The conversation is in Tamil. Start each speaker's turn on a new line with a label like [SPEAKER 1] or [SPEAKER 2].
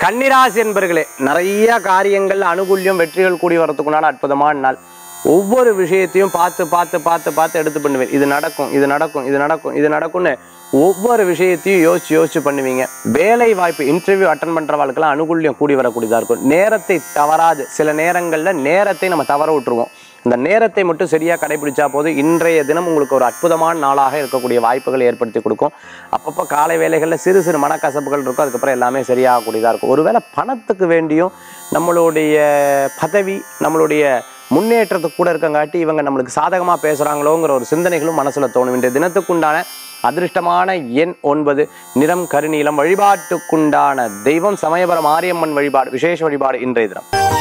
[SPEAKER 1] கன்னிராசி என்பர்களே நிறைய காரியங்கள் அனுகூல்யம் வெற்றிகள் கூடி வரதுக்குண்டான அற்புதமான நாள் ஒவ்வொரு விஷயத்தையும் பார்த்து பார்த்து பார்த்து பார்த்து எடுத்து பண்ணுவேன் இது நடக்கும் இது நடக்கும் இது நடக்கும் இது நடக்கும்னு ஒவ்வொரு விஷயத்தையும் யோசிச்சு யோசிச்சு பண்ணுவீங்க வேலை வாய்ப்பு இன்டர்வியூ அட்டன் பண்றவங்களுக்கெல்லாம் அனுகூல்யம் கூடி வரக்கூடியதா இருக்கும் நேரத்தை தவறாது சில நேரங்கள்ல நேரத்தை நம்ம தவற விட்டுருவோம் இந்த நேரத்தை மட்டும் சரியா கடைபிடிச்சா போதும் இன்றைய தினம் உங்களுக்கு ஒரு அற்புதமான நாளாக இருக்கக்கூடிய வாய்ப்புகளை ஏற்படுத்தி கொடுக்கும் அப்பப்போ காலை வேலைகளில் சிறு சிறு மனக்கசப்புகள் இருக்கும் அதுக்கப்புறம் எல்லாமே சரியாகக்கூடியதாக இருக்கும் ஒருவேளை பணத்துக்கு வேண்டியும் நம்மளுடைய பதவி நம்மளுடைய முன்னேற்றத்துக்கு கூட இருக்கங்காட்டி இவங்க நம்மளுக்கு சாதகமாக பேசுகிறாங்களோங்கிற ஒரு சிந்தனைகளும் மனசில் தோணும் இன்றைய தினத்துக்குண்டான அதிர்ஷ்டமான எண் ஒன்பது நிறம் கருநீலம் வழிபாட்டுக்குண்டான தெய்வம் சமயபுரம் மாரியம்மன் வழிபாடு விசேஷ வழிபாடு இன்றைய தினம்